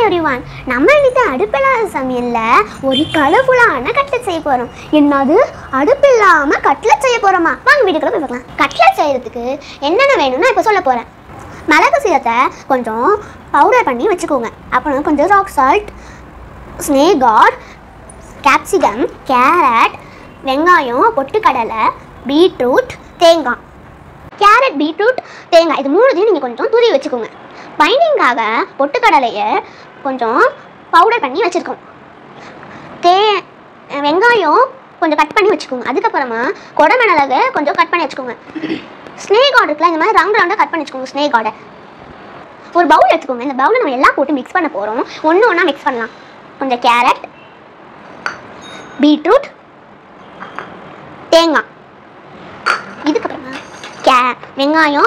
everyone நம்ம இன்னைக்கு அடுப்பில்லாத சமையலில் ஒரு கலர்ஃபுல்லான கட்லெட் செய்ய போகிறோம் என்னது அடுப்பில்லாமல் கட்லெட் செய்ய போகிறோமா வாங்க வீட்டுக்குள்ள போய் பார்க்கலாம் கட்லெட் செய்யறதுக்கு என்னென்ன வேணும்னு இப்போ சொல்ல போகிறேன் மிளகு சீரத்தை கொஞ்சம் பவுடர் பண்ணி வச்சுக்கோங்க அப்புறம் கொஞ்சம் ராக் சால்ட் ஸ்னேகாட் கேப்சிகம் கேரட் வெங்காயம் பொட்டுக்கடலை பீட்ரூட் தேங்காய் கேரட் பீட்ரூட் தேங்காய் இது மூணுத்தையும் நீங்கள் கொஞ்சம் துருவி வச்சுக்கோங்க பைண்டிங்காக பொட்டுக்கடலையை கொஞ்சம் பவுடர் பண்ணி வச்சுருக்கோம் தே வெங்காயம் கொஞ்சம் கட் பண்ணி வச்சுக்கோங்க அதுக்கப்புறமா கொடமிளகு கொஞ்சம் கட் பண்ணி வச்சுக்கோங்க ஸ்னேக் ஆர்டர் இருக்குல்ல இந்த மாதிரி ரவுண்ட் ரவுண்டாக கட் பண்ணி வச்சுக்கோங்க ஸ்னேக் ஆர்டர் ஒரு பவுல் எடுத்துக்கோங்க இந்த பவுலில் நம்ம எல்லாம் போட்டு மிக்ஸ் பண்ண போகிறோம் ஒன்று ஒன்றா மிக்ஸ் பண்ணலாம் கொஞ்சம் கேரட் பீட்ரூட் தேங்காய் இதுக்கப்புறமா கே வெங்காயம்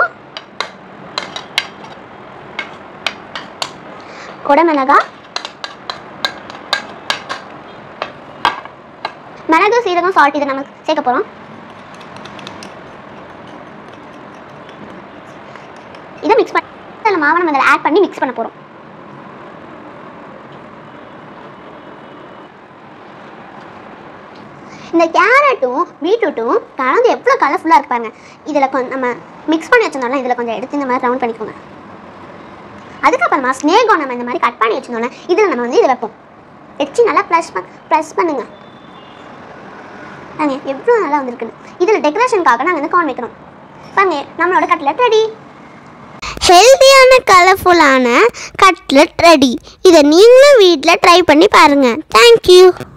குடமிளகா மிளகு சீரகம் சால்ட் இதை நம்ம சேர்க்க போகிறோம் இதை மிக்ஸ் பண்ணி அதில் மாவை நம்ம இதில் ஆட் பண்ணி மிக்ஸ் பண்ண போகிறோம் இந்த கேரட்டும் பீட்ரூட்டும் கலந்து எவ்வளோ கலர்ஃபுல்லாக இருப்பாங்க இதில் கொஞ்சம் நம்ம மிக்ஸ் பண்ணி வச்சிருந்தோம்ல இதில் கொஞ்சம் எடுத்து இந்த மாதிரி ரவுண்ட் பண்ணிக்கோங்க அதுக்கப்புறமா ஸ்னேகம் நம்ம இந்த மாதிரி கட் பண்ணி வச்சிருந்தோம்ல இதில் நம்ம வந்து இதை வைப்போம் வச்சு நல்லா ப்ளஸ் பண் ப்ரெஸ் பண்ணுங்க பாருங்க எவ்வளோ நல்லா வந்திருக்குன்னு இதில் டெக்கரேஷனுக்காக நாங்கள் வந்து கார்ன் வைக்கிறோம் பாருங்க நம்மளோட கட்லெட் ரெடி ஹெல்த்தியான கலர்ஃபுல்லான கட்லெட் ரெடி இதை நீங்களும் வீட்டில் ட்ரை பண்ணி பாருங்கள் தேங்க்யூ